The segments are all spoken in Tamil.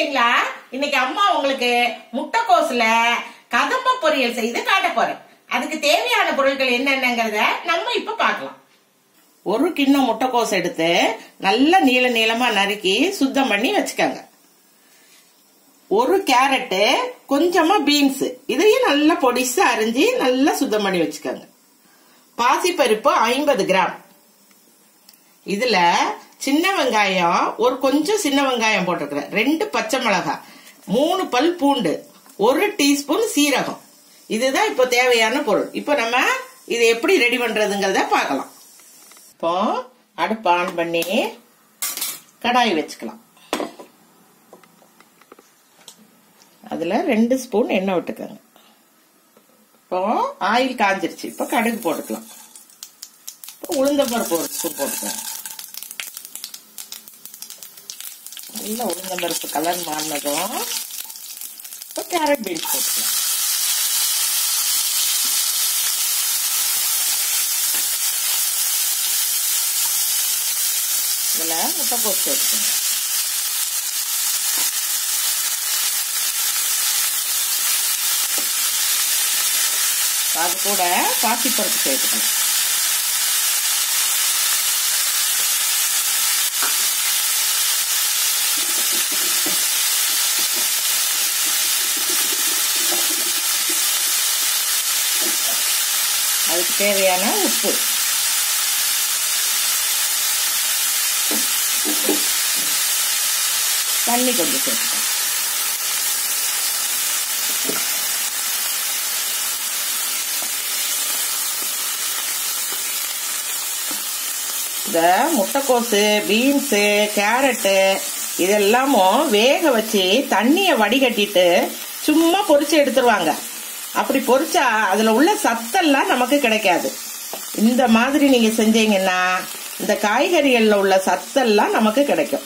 பிள்ளைங்களா இன்னைக்கு அம்மா உங்களுக்கு முட்டைக்கோசுல கதம்ப பொரியல் செய்து காட்ட போறேன் அதுக்கு தேவையான பொருட்கள் என்னென்னங்கறத நம்ம இப்ப பார்க்கலாம் ஒரு கிண்ணம் முட்டைக்கோஸ் எடுத்து நல்லா நீள நீளமா நறுக்கி சுத்தம் பண்ணி வச்சுக்கோங்க ஒரு கேரட்டு கொஞ்சமா பீன்ஸ் இதையும் நல்லா பொடிசா அரிஞ்சு நல்லா சுத்தம் பண்ணி வச்சுக்கோங்க பாசிப்பருப்பு ஐம்பது கிராம் இதுல சின்ன வெங்காயம் ஒரு கொஞ்சம் சின்ன வெங்காயம் போட்டிருக்கிறேன் ரெண்டு பச்சை மிளகாய் மூணு பல் பூண்டு ஒரு டீஸ்பூன் சீரகம் இதுதான் இப்போ தேவையான பொருள் இப்போ நம்ம இதை எப்படி ரெடி பண்றதுங்கிறத பார்க்கலாம் இப்போ அடுப்பு ஆன் பண்ணி கடாய் வச்சுக்கலாம் அதுல ரெண்டு ஸ்பூன் எண்ணெய் விட்டுக்கோங்க இப்போ ஆயில் காஞ்சிருச்சு இப்போ கடுகு போட்டுக்கலாம் இப்போ உளுந்த பருப்பு ஒரு ஸ்பூன் போட்டுக்கோங்க நல்லா உளுந்த பருப்பு கலர் மாறினதும் இப்போ கேரட் பீன்ஸ் போட்டுக்கலாம் இதில் முட்டைக்கோஸ் சேர்த்துக்கோங்க அது கூட பாசிப்பருப்பு சேர்த்துக்கணும் அதுக்கு தேவையான உப்பு தண்ணி கொஞ்சம் சேர்த்துக்கணும் இந்த முட்டைக்கோசு பீன்ஸு கேரட்டு இதெல்லாமும் வேக வச்சு தண்ணியை வடிகட்டிட்டு சும்மா பொரிச்சு எடுத்துருவாங்க அப்படி பொரிச்சா அதுல உள்ள சத்தெல்லாம் நமக்கு கிடைக்காது இந்த மாதிரி நீங்க செஞ்சீங்கன்னா இந்த காய்கறிகள்ல உள்ள சத்தெல்லாம் நமக்கு கிடைக்கும்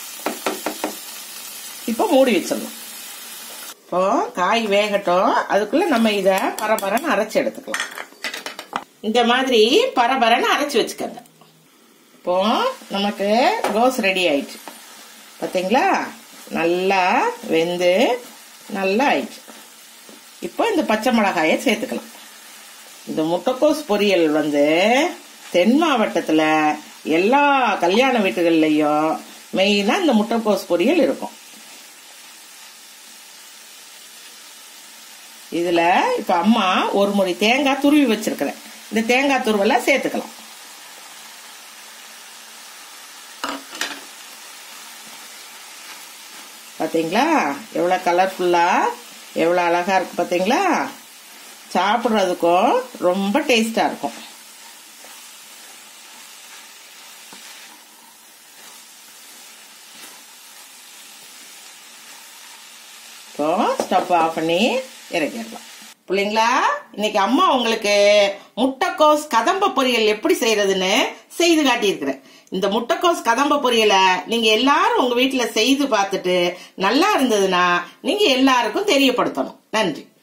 இப்போ மூடி வச்சிடணும் இப்போ காய் வேகட்டும் அதுக்குள்ள நம்ம இத பரபரன்னு அரைச்சு எடுத்துக்கலாம் இந்த மாதிரி பரபரன்னு அரைச்சு வச்சுக்கோங்க இப்போ நமக்கு கோஸ் ரெடி ஆயிடுச்சு பாத்தீங்களா நல்லா வெந்து நல்லா ஆயிடுச்சு இப்போ இந்த பச்சை மிளகாயை சேர்த்துக்கலாம் இந்த முட்டைக்கோஸ் பொரியல் வந்து தென் மாவட்டத்துல எல்லா கல்யாண வீட்டுகள்லயும் மெயினா இந்த முட்டைக்கோஸ் பொரியல் இருக்கும் இதுல இப்ப அம்மா ஒரு முறை தேங்காய் துருவி வச்சிருக்கிறேன் இந்த தேங்காய் துருவலை சேர்த்துக்கலாம் பாத்தீங்களா எவ்வளவு கலர்ஃபுல்லா எவ்வளவு அழகா இருக்கு பாத்தீங்களா சாப்பிடுறதுக்கும் ரொம்ப டேஸ்டா இருக்கும் இப்போ ஸ்டவ் ஆஃப் பண்ணி இறக்கிடலாம் பிள்ளைங்களா இன்னைக்கு அம்மா உங்களுக்கு முட்டைக்கோஸ் கதம்ப பொரியல் எப்படி செய்யறதுன்னு செய்து காட்டியிருக்கிறேன் இந்த முட்டைக்கோஸ் கதம்ப பொரியலை நீங்க எல்லாரும் உங்க வீட்டுல செய்து பார்த்துட்டு நல்லா இருந்ததுன்னா நீங்க எல்லாருக்கும் தெரியப்படுத்தணும் நன்றி